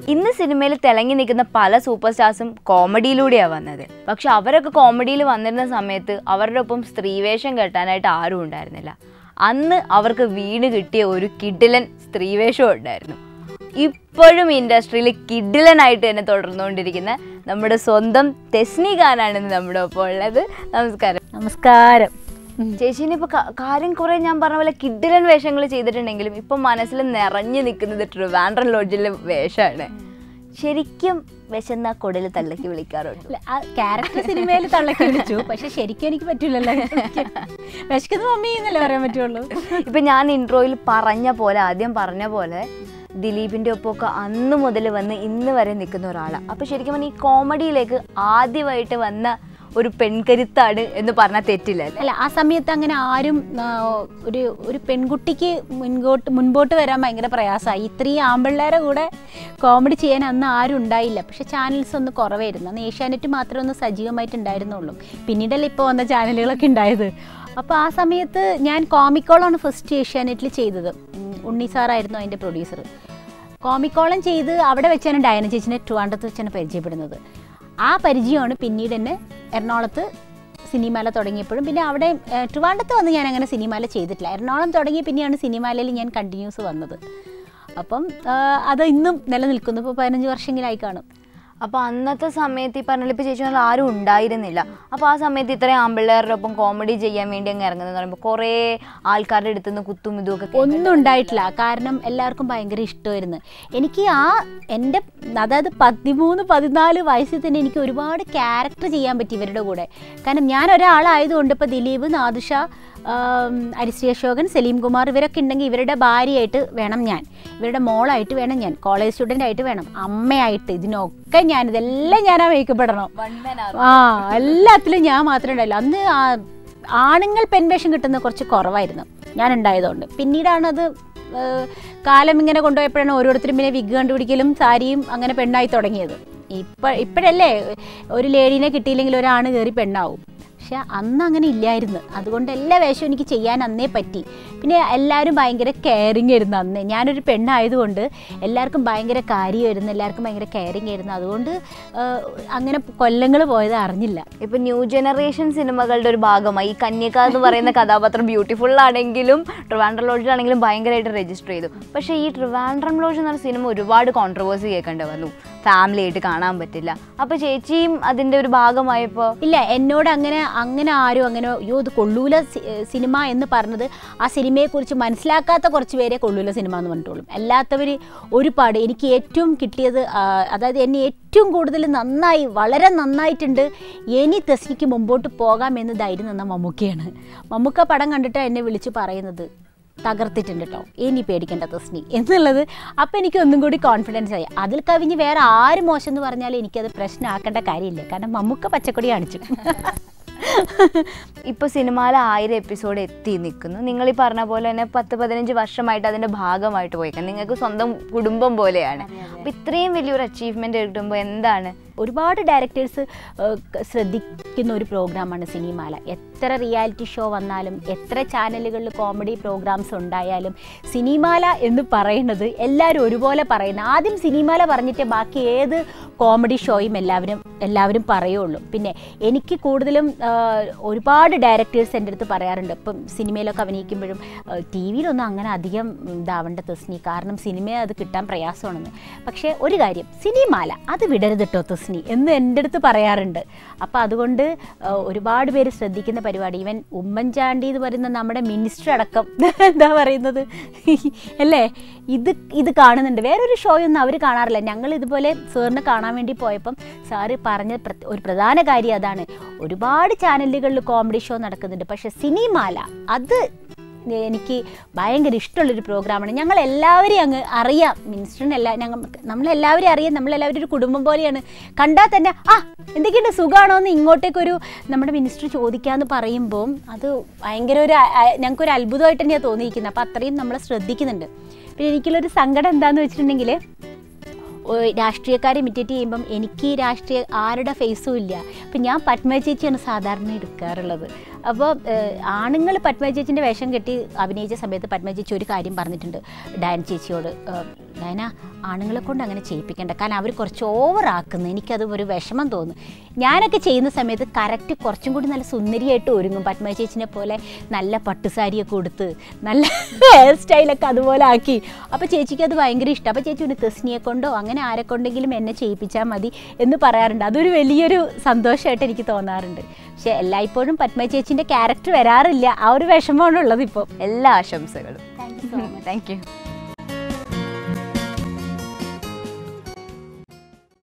ഇന്ന് സിനിമയിൽ തിളങ്ങി നിൽക്കുന്ന പല സൂപ്പർ സ്റ്റാർസും കോമഡിയിലൂടെയാണ് വന്നത് പക്ഷെ അവരൊക്കെ കോമഡിയിൽ വന്നിരുന്ന സമയത്ത് അവരുടെ ഒപ്പം സ്ത്രീവേഷം കെട്ടാനായിട്ട് ആരും ഉണ്ടായിരുന്നില്ല അന്ന് അവർക്ക് വീണ് കിട്ടിയ ഒരു കിഡിലൻ സ്ത്രീവേഷം ഉണ്ടായിരുന്നു ഇപ്പോഴും ഇൻഡസ്ട്രിയിൽ കിഡിലനായിട്ട് തന്നെ തുടർന്നുകൊണ്ടിരിക്കുന്ന നമ്മുടെ സ്വന്തം തെസ്നി ഖാനാണ് ഇന്ന് നമ്മുടെ ഒപ്പം ഉള്ളത് നമസ്കാരം നമസ്കാരം ചേച്ചീനെ ഇപ്പൊ ക- കാര്യം കുറെ ഞാൻ പറഞ്ഞ പോലെ കിഡിലൻ വേഷങ്ങൾ ചെയ്തിട്ടുണ്ടെങ്കിലും ഇപ്പൊ മനസ്സിൽ നിറഞ്ഞു നിൽക്കുന്നത് ട്രിവാൻഡ്രം ലോഡ്ജിലെ വേഷമാണ് ശരിക്കും വിശന്ന കൊടല് തള്ളക്കി വിളിക്കാറുണ്ട് ക്യാരക്ടർ സിനിമയിൽ തള്ളക്കി വിളിച്ചു പക്ഷെ ശരിക്കും എനിക്ക് പറ്റൂലല്ലോ വിശക്കുന്ന മമ്മി എന്നല്ലേ പറയാൻ പറ്റുള്ളൂ ഇപ്പൊ ഞാൻ ഇൻട്രോയിൽ പറഞ്ഞ പോലെ ആദ്യം പറഞ്ഞ പോലെ ദിലീപിന്റെ ഒപ്പമൊക്കെ അന്ന് മുതൽ വന്ന് ഇന്ന് വരെ നിൽക്കുന്ന ഒരാളാണ് അപ്പൊ ശരിക്കും പറഞ്ഞാൽ ഈ കോമഡിയിലേക്ക് ആദ്യമായിട്ട് വന്ന ഒരു പെൺകരുത്താണ് എന്ന് പറഞ്ഞാൽ തെറ്റില്ല അല്ലേ അല്ല ആ സമയത്ത് അങ്ങനെ ആരും ആ, ഒരു ഒരു പെൺകുട്ടിക്ക് മുൻപോട്ട് മുൻപോട്ട് വരാൻ ഭയങ്കര പ്രയാസമായി ഇത്രയും ആമ്പിള്ളേരെ കൂടെ കോമഡി ചെയ്യാൻ അന്ന് ആരും ഉണ്ടായില്ല പക്ഷെ ചാനൽസ് ഒന്ന് കുറവായിരുന്നു അന്ന് ഏഷ്യാനെറ്റ് മാത്രമേ ഒന്ന് സജീവമായിട്ട് ഉണ്ടായിരുന്നുള്ളൂ പിന്നീടല്ലേ ഇപ്പോൾ വന്ന ചാനലുകളൊക്കെ ഉണ്ടായത് അപ്പോൾ ആ സമയത്ത് ഞാൻ കോമിക്കോളാണ് ഫസ്റ്റ് ഏഷ്യാനെറ്റിൽ ചെയ്തത് ഉം, ഉണ്ണി സാറായിരുന്നു അതിൻ്റെ പ്രൊഡ്യൂസർ കോമിക്കോളം ചെയ്ത് അവിടെ വെച്ചാണ് ഡയന ചേച്ചിനെ ട്രിവാൻഡ്രത്ത് വെച്ചാണ് പരിചയപ്പെടുന്നത് ആ പരിചയമാണ് പിന്നീട് എന്നെ എറണാകുളത്ത് സിനിമാല തുടങ്ങിയപ്പോഴും പിന്നെ അവിടെ ഏഹ്, ട്രിവാൻഡ്രത്ത് വന്ന് ഞാൻ അങ്ങനെ സിനിമാല ചെയ്തിട്ടില്ല എറണാകുളം തുടങ്ങി പിന്നെയാണ് സിനിമാലയിൽ ഞാൻ കണ്ടിന്യൂസ് വന്നത് അപ്പം ആഹ്, അത് ഇന്നും നിലനിൽക്കുന്നു ഇപ്പോൾ പതിനഞ്ച് വർഷങ്ങളായി കാണും അപ്പൊ അന്നത്തെ സമയത്ത് ഈ പറഞ്ഞ ഇപ്പൊ ചേച്ചി പറഞ്ഞ ആരും ഉണ്ടായിരുന്നില്ല അപ്പൊ ആ സമയത്ത് ഇത്രയും ആമ്പിള്ളേരുടെ ഒപ്പം കോമഡി ചെയ്യാൻ വേണ്ടി അങ്ങ് ഇറങ്ങുന്നത് പറയുമ്പോൾ കുറേ ആൾക്കാരുടെ അടുത്ത് നിന്ന് കുത്തും ഇതും ഒക്കെ കേൾക്കാൻ ഒന്നും ഉണ്ടായിട്ടില്ല കാരണം എല്ലാവർക്കും ഭയങ്കര ഇഷ്ടമായിരുന്നു എനിക്ക് ആ എൻ്റെ അതായത് പതിമൂന്ന് പതിനാല് വയസ്സിൽ തന്നെ എനിക്ക് ഒരുപാട് ക്യാരക്ടർ ചെയ്യാൻ പറ്റി ഇവരുടെ കൂടെ കാരണം ഞാൻ ഒരാളായതുകൊണ്ട് ഇപ്പോൾ ദിലീപ് നാദുഷ ആം, അരിശ്രീ അശോകൻ സലീം കുമാർ ഇവരൊക്കെ ഉണ്ടെങ്കിൽ ഇവരുടെ ഭാര്യയായിട്ട് വേണം ഞാൻ ഇവരുടെ മോളായിട്ട് വേണം ഞാൻ കോളേജ് സ്റ്റുഡൻ്റ് ആയിട്ട് വേണം അമ്മയായിട്ട് ഇതിനൊക്കെ ഞാൻ ഇതെല്ലാം ഞാൻ ആ മേക്കപ്പെടണം ആ എല്ലാത്തിലും ഞാൻ മാത്രമേ ഉണ്ടായില്ല അന്ന് ആ ആണുങ്ങൾ പെൻവേഷം കിട്ടുന്നത് കുറച്ച് കുറവായിരുന്നു ഞാൻ ഉണ്ടായതുകൊണ്ട് പിന്നീടാണത് ഏഹ്, കാലം ഇങ്ങനെ കൊണ്ടുപോയപ്പോഴാണ് ഓരോരുത്തരും പിന്നെ വിഗ് കണ്ടുപിടിക്കലും സാരിയും അങ്ങനെ പെണ്ണായി തുടങ്ങിയത് ഇപ്പം ഇപ്പോഴല്ലേ ഒരു ലേഡീനെ കിട്ടിയില്ലെങ്കിൽ ഒരാണ് കയറി പെണ്ണാവും പക്ഷെ അന്ന് അങ്ങനെ ഇല്ലായിരുന്നു അതുകൊണ്ട് എല്ലാ വേഷവും എനിക്ക് ചെയ്യാൻ അന്നേ പറ്റി പിന്നെ എല്ലാവരും ഭയങ്കര കെയറിങ് ആയിരുന്നു അന്ന് ഞാനൊരു പെണ്ണായതുകൊണ്ട് എല്ലാവർക്കും ഭയങ്കര കാര്യമായിരുന്നു എല്ലാവർക്കും ഭയങ്കര കെയറിങ് ആയിരുന്നു അതുകൊണ്ട് ഏഹ്, അങ്ങനെ കൊല്ലങ്ങൾ പോയത് അറിഞ്ഞില്ല ഇപ്പൊ ന്യൂ ജനറേഷൻ സിനിമകളുടെ ഒരു ഭാഗമായി ഈ കന്യക എന്ന് പറയുന്ന കഥാപാത്രം ബ്യൂട്ടിഫുൾ ആണെങ്കിലും ട്രിവാൻഡ്രം ലോഡ്ജിലാണെങ്കിലും ഭയങ്കരമായിട്ട് രജിസ്റ്റർ ചെയ്തു പക്ഷേ ഈ ട്രിവാൻഡ്രം ലോഡ്ജ് എന്ന് പറഞ്ഞ സിനിമ ഒരുപാട് കോൺട്രവേഴ്സി കേൾക്കേണ്ടി വന്നു ഫാമിലി ആയിട്ട് കാണാൻ പറ്റില്ല അപ്പൊ ചേച്ചിയും അതിന്റെ ഒരു ഭാഗമായപ്പോ ഇല്ല എന്നോട് അങ്ങനെ അങ്ങനെ ആരും അങ്ങനെ അയ്യോ ഇത് കൊള്ളൂല സി- ഏഹ് സിനിമ എന്ന് പറഞ്ഞത് ആ സിനിമയെക്കുറിച്ച് മനസ്സിലാക്കാത്ത കുറച്ച് പേരെ കൊള്ളൂല സിനിമ എന്ന് പറഞ്ഞിട്ടുള്ളൂ അല്ലാത്തവർ ഒരുപാട് എനിക്ക് ഏറ്റവും കിട്ടിയത് ആ, അതായത് എന്നെ ഏറ്റവും കൂടുതൽ നന്നായി വളരെ നന്നായിട്ടുണ്ട് ഇനി തെസ്നിക്ക് മുമ്പോട്ട് പോകാമെന്ന് ധൈര്യം തന്ന മമ്മൂക്കയാണ് മമ്മൂക്ക പടം കണ്ടിട്ട് എന്നെ വിളിച്ച് പറയുന്നത് തകർത്തിട്ടുണ്ട് കേട്ടോ ഇനി പേടിക്കേണ്ട തസ്നി എന്നുള്ളത് അപ്പം എനിക്ക് ഒന്നും കൂടി കോൺഫിഡൻസ് ആയി അതിൽ കവിഞ്ഞ് വേറെ ആര് മോശം എന്ന് പറഞ്ഞാൽ എനിക്കത് പ്രശ്നമാക്കേണ്ട കാര്യമില്ല കാരണം മമ്മൂക്ക പച്ചക്കൊടി കാണിച്ചു ഇപ്പൊ സിനിമയിലെ ആയിരം എപ്പിസോഡ് എത്തി നിൽക്കുന്നു നിങ്ങൾ ഈ പറഞ്ഞ പോലെ തന്നെ പത്ത് പതിനഞ്ച് വർഷമായിട്ട് അതിന്റെ ഭാഗമായിട്ട് പോയിക്കാൻ നിങ്ങൾക്ക് സ്വന്തം കുടുംബം പോലെയാണ് അപ്പൊ ഇത്രയും വലിയൊരു അച്ചീവ്മെന്റ് കിട്ടുമ്പോൾ എന്താണ് ഒരുപാട് ഡയറക്ടേഴ്സ് ശ്രദ്ധിക്കുന്ന ഒരു പ്രോഗ്രാമാണ് സിനിമാല എത്ര റിയാലിറ്റി ഷോ വന്നാലും എത്ര ചാനലുകളിൽ കോമഡി പ്രോഗ്രാംസ് ഉണ്ടായാലും സിനിമാല എന്ന് പറയുന്നത് എല്ലാവരും ഒരുപോലെ പറയുന്ന ആദ്യം സിനിമാല പറഞ്ഞിട്ട് ബാക്കി ഏത് കോമഡി ഷോയും എല്ലാവരും എല്ലാവരും പറയുള്ളൂ പിന്നെ എനിക്ക് കൂടുതലും ആ, ഒരുപാട് ഡയറക്ടേഴ്സ് എൻ്റെ അടുത്ത് പറയാറുണ്ട് ഇപ്പം സിനിമയിലൊക്കെ അഭിനയിക്കുമ്പോഴും ടി വിയിലൊന്നും അങ്ങനെ അധികം ഇതാവേണ്ട തസ്നി കാരണം സിനിമ അത് കിട്ടാൻ പ്രയാസമാണെന്ന് പക്ഷേ ഒരു കാര്യം സിനിമാല അത് വിടരുത് കേട്ടോ തസ്നി എന്ന് എൻ്റെ അടുത്ത് പറയാറുണ്ട് അപ്പോൾ അതുകൊണ്ട് ആ, ഒരുപാട് പേര് ശ്രദ്ധിക്കുന്ന പരിപാടി ഈവൻ ഉമ്മൻചാണ്ടി എന്ന് പറയുന്ന നമ്മുടെ മിനിസ്റ്റർ അടക്കം എന്താ പറയുന്നത് അല്ലേ ഇത് ഇത് കാണുന്നുണ്ട് വേറൊരു ഷോയൊന്നും അവർ കാണാറില്ല ഞങ്ങൾ ഇതുപോലെ സാറിനെ കാണാൻ വേണ്ടി പോയപ്പം സാറ് പറഞ്ഞ പ്ര- ഒരു പ്രധാന കാര്യം അതാണ് ഒരുപാട് ചാനലുകളിൽ കോമഡി ഷോ നടക്കുന്നുണ്ട് പക്ഷെ സിനിമാല അത് എനിക്ക് ഭയങ്കര ഇഷ്ടമുള്ളൊരു പ്രോഗ്രാമാണ് ഞങ്ങൾ എല്ലാവരെയും അങ്ങ് അറിയാം മിനിസ്റ്ററിനല്ല ഞങ്ങൾ നമ്മളെല്ലാവരും അറിയാം നമ്മളെല്ലാവരും ഒരു കുടുംബം പോലെയാണ് കണ്ടാൽ തന്നെ ആ എന്തൊക്കെയുണ്ട് സുഖമാണോ എന്ന് ഇങ്ങോട്ടേക്കൊരു നമ്മുടെ മിനിസ്റ്റർ ചോദിക്കാമെന്ന് പറയുമ്പോൾ അത് ഭയങ്കര ഒരു അ- അ- ഞങ്ങൾക്കൊരു അത്ഭുതമായിട്ട് തന്നെയാണ് തോന്നിയിരിക്കുന്നത് അപ്പോൾ അത്രയും നമ്മളെ ശ്രദ്ധിക്കുന്നുണ്ട് പിന്നെ എനിക്കുള്ളൊരു സങ്കടം എന്താണെന്ന് വെച്ചിട്ടുണ്ടെങ്കിൽ ഓ- രാഷ്ട്രീയക്കാരെ ഇമിറ്റേറ്റ് ചെയ്യുമ്പം എനിക്ക് രാഷ്ട്രീയ ആരുടെ ഫേസും ഇല്ല അപ്പം ഞാൻ പത്മ ചേച്ചിയാണ് സാധാരണ എടുക്കാറുള്ളത് അപ്പോൾ ആണുങ്ങൾ പത്മ ചേച്ചിൻ്റെ വേഷം കെട്ടി അഭിനയിച്ച സമയത്ത് പത്മ ചേച്ചി ഒരു കാര്യം പറഞ്ഞിട്ടുണ്ട് ഡയൻ ചേച്ചിയോട് ഏഹ്, ഡയന ആണുങ്ങളെ കൊണ്ട് അങ്ങനെ ചെയ്യിപ്പിക്കേണ്ട കാരണം അവർ കുറച്ച് ഓവറാക്കുന്നു എനിക്കത് ഒരു വിഷമം തോന്നുന്നു ഞാനൊക്കെ ചെയ്യുന്ന സമയത്ത് കറക്റ്റ് കുറച്ചും കൂടി നല്ല സുന്ദരിയായിട്ട് ഒരുങ്ങും പത്മ ചേച്ചിനെ പോലെ നല്ല പട്ടുസാരിയൊക്കെ കൊടുത്ത് നല്ല ഹെയർ സ്റ്റൈലൊക്കെ അതുപോലെ ആക്കി അപ്പോൾ ചേച്ചിക്ക് അത് ഭയങ്കര ഇഷ്ടം അപ്പോൾ ചേച്ചി ഒരു തെസ്നിയെ കൊണ്ടോ അങ്ങനെ ആരെ കൊണ്ടെങ്കിലും എന്നെ ചെയ്യിപ്പിച്ചാൽ മതി എന്ന് പറയാറുണ്ട് അതൊരു വലിയൊരു സന്തോഷമായിട്ട് എനിക്ക് തോന്നാറുണ്ട് പക്ഷേ എല്ലായ്പ്പോഴും പത്മ ചേച്ചിൻ്റെ ക്യാരക്ടർ വരാറില്ല ആ ഒരു വിഷമമാണ് ഉള്ളത് ഇപ്പോൾ എല്ലാ ആശംസകളും thank you so much thank U